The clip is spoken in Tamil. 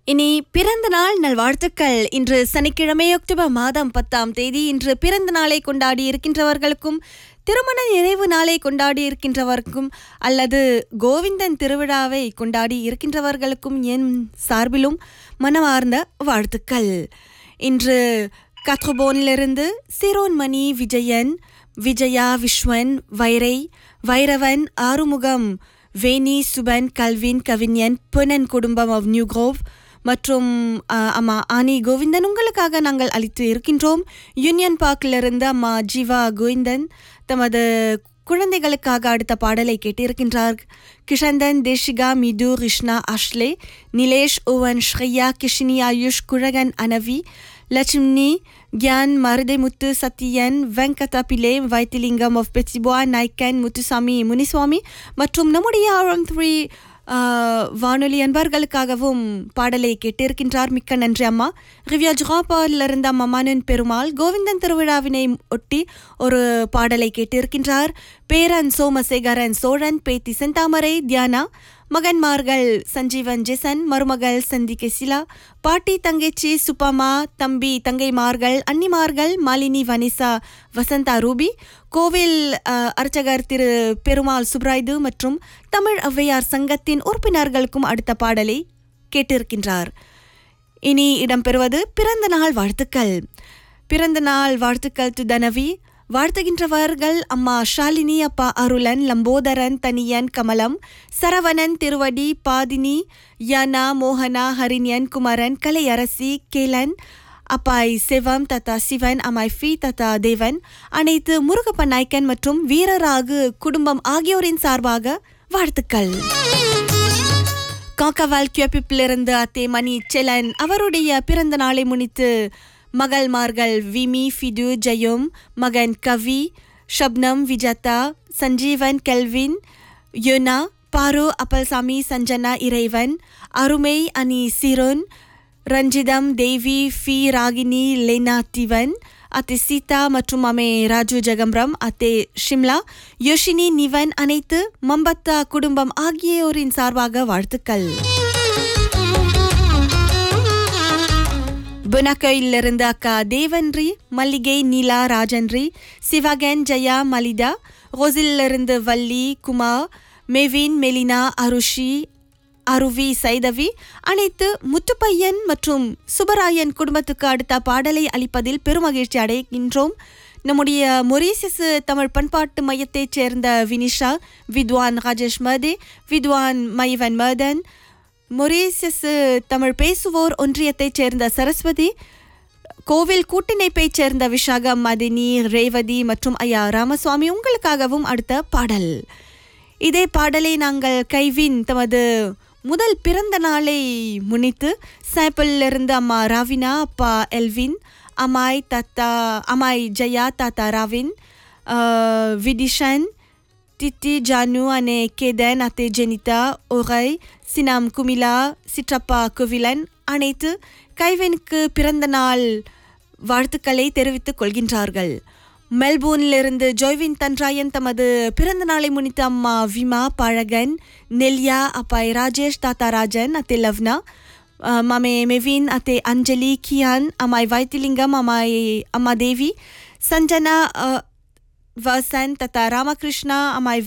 இனி பிறந்த நாள் நல்வாழ்த்துக்கள் இன்று சனிக்கிழமை அக்டோபர் மாதம் பத்தாம் தேதி இன்று பிறந்த நாளை கொண்டாடி இருக்கின்றவர்களுக்கும் திருமண நிறைவு நாளை கொண்டாடி இருக்கின்றவர்க்கும் அல்லது கோவிந்தன் திருவிழாவை கொண்டாடி இருக்கின்றவர்களுக்கும் என் சார்பிலும் மனமார்ந்த வாழ்த்துக்கள் இன்று கத்ருபோனிலிருந்து சிரோன்மணி விஜயன் விஜயா விஸ்வன் வைரை வைரவன் ஆறுமுகம் வேணி சுபன் கல்வின் கவிஞன் பொன்னன் குடும்பம் ஆஃப் நியூ க்ரோவ் மற்றும் அஹ், அம்மா ஆனி கோவிந்தன் உங்களுக்காக நாங்கள் அளித்து இருக்கின்றோம் யூனியன் பார்க்கிலிருந்து அம்மா ஜீவா கோவிந்தன் தமது குழந்தைகளுக்காக அடுத்த பாடலை கேட்டிருக்கின்றார் Kishanthan Deshika Mithu Rishna Ashley Nilesh Owen Shreya Kishini Ayush Kuzhagan Anavi Lakshmi Kiyan Maruthaimuthu Sathiyan Venkata Pillay Vaithilingam of பெச்சிபுவா நாய்க்கன் முத்துசாமி முனிசுவாமி மற்றும் நம்முடைய ஆரம் த்ரீ வானொலி அன்பர்களுக்காகவும் பாடலை கேட்டிருக்கின்றார் மிக்க நன்றி அம்மா ரிவ்யா ஜுகாபாலில் இருந்த அம்மா மனன் பெருமாள் கோவிந்தன் திருவிழாவினை ஒட்டி ஒரு பாடலை கேட்டிருக்கின்றார் பேரன் சோமசேகரன் சோழன் பேத்தி செந்தாமரை தியானா மகன்மார்கள் சஞ்சீவன் ஜெசன் மருமகள் சந்தி கெசிலா பாட்டி தங்கச்சி சுப்பம்மா தம்பி தங்கைமார்கள் அன்னிமார்கள் மாலினி வனிசா வசந்தா ரூபி கோவில் அஹ், அர்ச்சகர் திரு பெருமாள் சுப்ராய்து மற்றும் தமிழ் ஔவையார் சங்கத்தின் உறுப்பினர்களுக்கும் அடுத்த பாடலை கேட்டிருக்கின்றார் இனி இடம்பெறுவது பிறந்த நாள் வாழ்த்துக்கள் பிறந்த நாள் வாழ்த்துக்கள் டு தனவி வாழ்த்துகின்றவர்கள் அம்மா ஷாலினி அப்பா அருளன் லம்போதரன் தனியன் கமலம் சரவணன் திருவடி பாதினி யானா மோகனா ஹரிண்யன் குமரன் கலையரசி கேலன் அப்பாய் சிவம் தத்தா சிவன் அம்மாய் ஃபி தத்தா தேவன் அனைத்து முருகப்ப நாயக்கன் மற்றும் வீரராகு குடும்பம் ஆகியோரின் சார்பாக வாழ்த்துக்கள் காக்கவால் கியப்பிலிருந்து அத்தே மணி செலன் அவருடைய பிறந்த நாளை முன்னிட்டு மகள்மார்கள் விமி ஃபிடு ஜெயம் மகன் கவி ஷப்னம் விஜாதா சஞ்சீவன் கெல்வின் யோனா பாரு அப்பல்சாமி சஞ்சனா இறைவன் அருமை அனி சிரோன் ரஞ்சிதம் தேவி ஃபி ராகினி லேனா திவன் அத்தே சீதா மற்றும் அமே ராஜு ஜெகம்பரம் அத்தே ஷிம்லா யோஷினி நிவன் அனைத்து மம்பத்தா குடும்பம் ஆகியோரின் சார்பாக வாழ்த்துக்கள் புனக்கையிலிருந்து அக்கா தேவன்ரி மல்லிகை நீலா ராஜன்ரி சிவகன் ஜெயா மலிதா ரோசிலிருந்து வள்ளி குமார் மெவின் மெலினா அருஷி அருவி சைதவி அனைத்து முத்துப்பையன் மற்றும் சுபராயன் குடும்பத்துக்கு அடுத்த பாடலை அளிப்பதில் பெருமகிழ்ச்சி அடைகின்றோம் நம்முடைய மொரீசியஸ் தமிழ் பண்பாட்டு மையத்தைச் சேர்ந்த வினிஷா வித்வான் ராஜேஷ் மதே வித்வான் மைவன் மதன் மொரீசியஸ் தமிழ் பேசுவோர் ஒன்றியத்தைச் சேர்ந்த சரஸ்வதி கோவில் கூட்டிணைப்பைச் சேர்ந்த விஷாகம் மதினி ரேவதி மற்றும் ஐயா ராமசுவாமி உங்களுக்காகவும் அடுத்த பாடல் இதே பாடலை நாங்கள் கைவின் தமது முதல் பிறந்த நாளை முன்னிட்டு சாப்பிள்ல இருந்து அம்மா ராவினா அப்பா எல்வின் அம்மாய் தாத்தா அம்மாய் ஜெயா தாத்தா ராவின் அஹ், விடிஷன் தித்தி ஜானு அனே கேதன் அத்தே ஜெனிதா ஒரை சினாம் குமிலா சிற்றப்பா குவிலன் அனைத்து கைவனுக்கு பிறந்த நாள் வாழ்த்துக்களை தெரிவித்துக் கொள்கின்றார்கள் மெல்போர்னிலிருந்து ஜோய்வின் தன்ராயன் தமது பிறந்த நாளை முன்னிட்டு அம்மா விமா பழகன் நெல்யா அப்பாய் ராஜேஷ் தாத்தா ராஜன் அத்தே லவ்னா அஹ், மாமே மெவின் அத்தே அஞ்சலி கியான் அம்மாய் வைத்திலிங்கம் அம்மாய் அம்மா தேவி சஞ்சனா அஹ், வசந்த் தத்தா ராமகிருஷ்ணா அம்மாய்